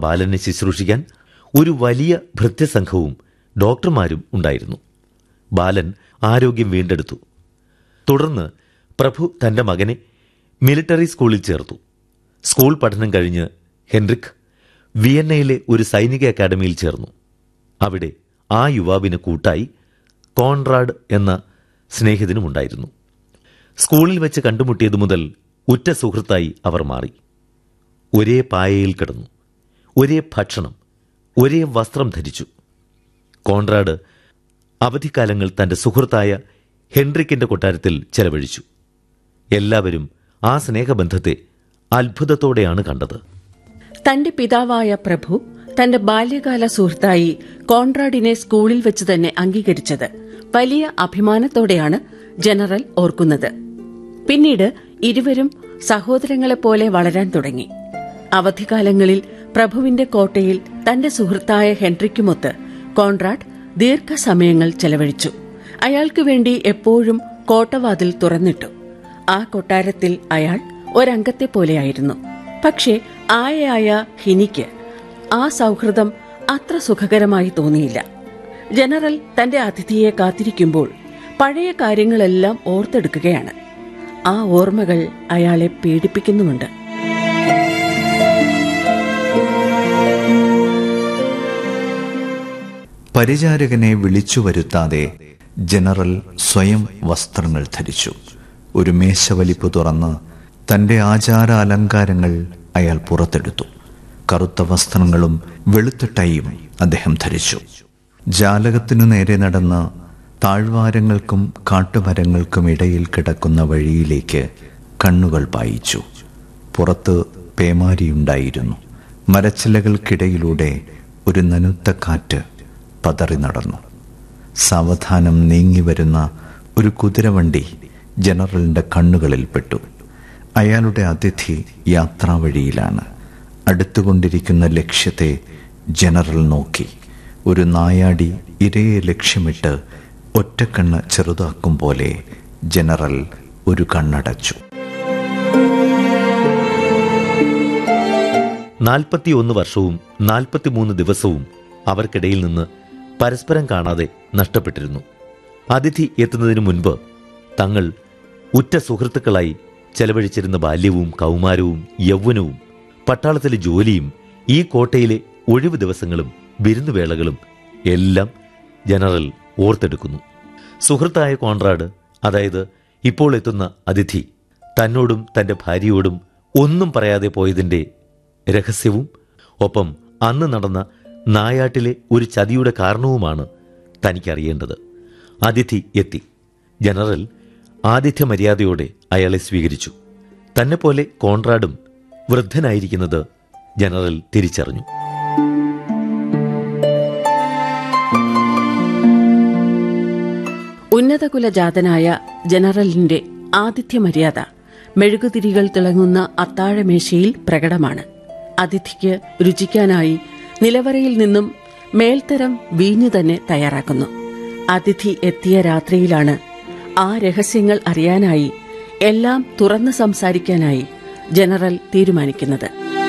ബാലനെ ശുശ്രൂഷിക്കാൻ ഒരു വലിയ ഭൃത്യസംഘവും ഡോക്ടർമാരും ഉണ്ടായിരുന്നു ബാലൻ ആരോഗ്യം വീണ്ടെടുത്തു തുടർന്ന് പ്രഭു തന്റെ മകനെ മിലിറ്ററി സ്കൂളിൽ ചേർത്തു സ്കൂൾ പഠനം കഴിഞ്ഞ് ഹെൻറിക് വിയന്നയിലെ ഒരു സൈനിക അക്കാദമിയിൽ ചേർന്നു അവിടെ ആ യുവാവിന് കൂട്ടായി കോൺറാഡ് എന്ന സ്നേഹിതനുമുണ്ടായിരുന്നു സ്കൂളിൽ വെച്ച് കണ്ടുമുട്ടിയതു മുതൽ ഉറ്റ സുഹൃത്തായി അവർ മാറി ഒരേ പായയിൽ കിടന്നു ഒരേ ഭക്ഷണം ഒരേ വസ്ത്രം ധരിച്ചു കോൺറാഡ് അവധിക്കാലങ്ങൾ തന്റെ സുഹൃത്തായ ഹെൻറിക്കിന്റെ കൊട്ടാരത്തിൽ ചെലവഴിച്ചു എല്ലാവരും ആ സ്നേഹബന്ധത്തെ അത്ഭുതത്തോടെയാണ് കണ്ടത് തന്റെ പിതാവായ പ്രഭു തന്റെ ബാല്യകാല സുഹൃത്തായി കോൺറാഡിനെ സ്കൂളിൽ വെച്ച് തന്നെ അംഗീകരിച്ചത് വലിയ അഭിമാനത്തോടെയാണ് ജനറൽ ഓർക്കുന്നത് പിന്നീട് ഇരുവരും സഹോദരങ്ങളെപ്പോലെ വളരാൻ തുടങ്ങി അവധിക്കാലങ്ങളിൽ പ്രഭുവിന്റെ കോട്ടയിൽ തന്റെ സുഹൃത്തായ ഹെൻറിക്കുമൊത്ത് കോൺറാഡ് ദീർഘസമയങ്ങൾ ചെലവഴിച്ചു അയാൾക്കു വേണ്ടി എപ്പോഴും കോട്ടവാതിൽ തുറന്നിട്ടു ആ കൊട്ടാരത്തിൽ അയാൾ ഒരംഗത്തെ പോലെയായിരുന്നു പക്ഷേ ആയയായ ഹിനിക്ക് ആ സൗഹൃദം അത്ര സുഖകരമായി തോന്നിയില്ല ജനറൽ തന്റെ അതിഥിയെ കാത്തിരിക്കുമ്പോൾ പഴയ കാര്യങ്ങളെല്ലാം ഓർത്തെടുക്കുകയാണ് ആ ഓർമ്മകൾ അയാളെ പീഡിപ്പിക്കുന്നുമുണ്ട് പരിചാരകനെ വിളിച്ചു വരുത്താതെ ജനറൽ സ്വയം വസ്ത്രങ്ങൾ ധരിച്ചു ഒരു മേശവലിപ്പ് തുറന്ന് തന്റെ ആചാര അലങ്കാരങ്ങൾ അയാൾ പുറത്തെടുത്തു കറുത്ത വസ്ത്രങ്ങളും വെളുത്ത ടൈയും അദ്ദേഹം ധരിച്ചു ജാലകത്തിനു നേരെ നടന്ന് താഴ്വാരങ്ങൾക്കും കാട്ടുമരങ്ങൾക്കും ഇടയിൽ കിടക്കുന്ന വഴിയിലേക്ക് കണ്ണുകൾ പായിച്ചു പുറത്ത് പേമാരിയുണ്ടായിരുന്നു മരച്ചിലകൾക്കിടയിലൂടെ ഒരു നനുത്ത കാറ്റ് പതറി നടന്നു സാവധാനം നീങ്ങി വരുന്ന ഒരു കുതിരവണ്ടി ജനറലിന്റെ കണ്ണുകളിൽ പെട്ടു അയാളുടെ അതിഥി യാത്രാവഴിയിലാണ് അടുത്തുകൊണ്ടിരിക്കുന്ന ലക്ഷ്യത്തെ ജനറൽ നോക്കി ഒരു നായാടി ഇരയെ ലക്ഷ്യമിട്ട് ഒറ്റക്കണ്ണ് ചെറുതാക്കും പോലെ ജനറൽ ഒരു കണ്ണടച്ചു നാൽപ്പത്തിയൊന്ന് വർഷവും നാൽപ്പത്തിമൂന്ന് ദിവസവും അവർക്കിടയിൽ നിന്ന് പരസ്പരം കാണാതെ നഷ്ടപ്പെട്ടിരുന്നു അതിഥി എത്തുന്നതിനു മുൻപ് തങ്ങൾ ഉറ്റ സുഹൃത്തുക്കളായി ചെലവഴിച്ചിരുന്ന ബാല്യവും കൗമാരവും യൗവനവും പട്ടാളത്തിലെ ജോലിയും ഈ കോട്ടയിലെ ഒഴിവു ദിവസങ്ങളും വിരുന്നുവേളകളും എല്ലാം ജനറൽ ഓർത്തെടുക്കുന്നു സുഹൃത്തായ കോൺറാഡ് അതായത് ഇപ്പോൾ എത്തുന്ന അതിഥി തന്നോടും തന്റെ ഭാര്യയോടും ഒന്നും പറയാതെ പോയതിന്റെ രഹസ്യവും ഒപ്പം അന്ന് നടന്ന നായാട്ടിലെ ഒരു ചതിയുടെ കാരണവുമാണ് തനിക്കറിയേണ്ടത് അതിഥി എത്തി ജനറൽ ആതിഥ്യ മര്യാദയോടെ അയാളെ സ്വീകരിച്ചു തന്നെപ്പോലെ കോൺറാഡും വൃദ്ധനായിരിക്കുന്നത് ജനറൽ തിരിച്ചറിഞ്ഞു ഉന്നതകുലജാതനായ ജനറലിന്റെ ആതിഥ്യ മര്യാദ മെഴുകുതിരികൾ തിളങ്ങുന്ന അത്താഴമേശയിൽ പ്രകടമാണ് അതിഥിക്ക് രുചിക്കാനായി നിലവറയിൽ നിന്നും മേൽത്തരം വീഞ്ഞു തന്നെ തയ്യാറാക്കുന്നു അതിഥി എത്തിയ രാത്രിയിലാണ് ആ രഹസ്യങ്ങൾ അറിയാനായി എല്ലാം തുറന്നു സംസാരിക്കാനായി ജനറൽ തീരുമാനിക്കുന്നത്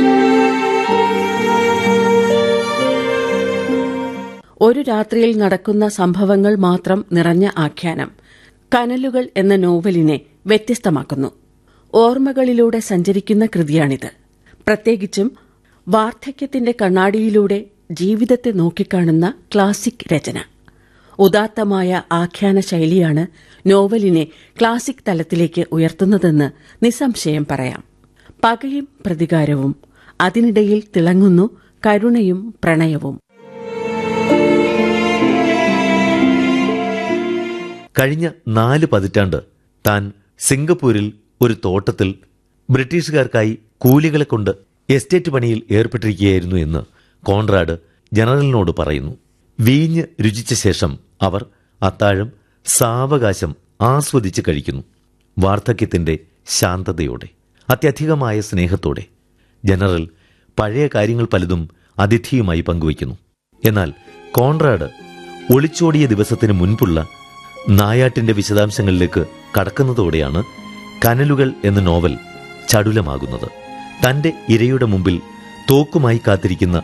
ഒരു രാത്രിയിൽ നടക്കുന്ന സംഭവങ്ങൾ മാത്രം നിറഞ്ഞ ആഖ്യാനം കനലുകൾ എന്ന നോവലിനെ വ്യത്യസ്തമാക്കുന്നു ഓർമ്മകളിലൂടെ സഞ്ചരിക്കുന്ന കൃതിയാണിത് പ്രത്യേകിച്ചും വാർദ്ധക്യത്തിന്റെ കണ്ണാടിയിലൂടെ ജീവിതത്തെ നോക്കിക്കാണുന്ന ക്ലാസിക് രചന ഉദാത്തമായ ആഖ്യാന ശൈലിയാണ് നോവലിനെ ക്ലാസിക് തലത്തിലേക്ക് ഉയർത്തുന്നതെന്ന് നിസ്സംശയം പറയാം പകയും പ്രതികാരവും അതിനിടയിൽ തിളങ്ങുന്നു കരുണയും പ്രണയവും കഴിഞ്ഞ നാല് പതിറ്റാണ്ട് താൻ സിംഗപ്പൂരിൽ ഒരു തോട്ടത്തിൽ ബ്രിട്ടീഷുകാർക്കായി കൂലികളെ കൊണ്ട് എസ്റ്റേറ്റ് പണിയിൽ ഏർപ്പെട്ടിരിക്കുകയായിരുന്നു എന്ന് കോൺറാഡ് ജനറലിനോട് പറയുന്നു വീഞ്ഞ് രുചിച്ച ശേഷം അവർ അത്താഴം സാവകാശം ആസ്വദിച്ച് കഴിക്കുന്നു വാർദ്ധക്യത്തിന്റെ ശാന്തതയോടെ അത്യധികമായ സ്നേഹത്തോടെ ജനറൽ പഴയ കാര്യങ്ങൾ പലതും അതിഥിയുമായി പങ്കുവയ്ക്കുന്നു എന്നാൽ കോൺറാഡ് ഒളിച്ചോടിയ ദിവസത്തിന് മുൻപുള്ള നായാട്ടിന്റെ വിശദാംശങ്ങളിലേക്ക് കടക്കുന്നതോടെയാണ് കനലുകൾ എന്ന നോവൽ ചടുലമാകുന്നത് തന്റെ ഇരയുടെ മുമ്പിൽ തോക്കുമായി കാത്തിരിക്കുന്ന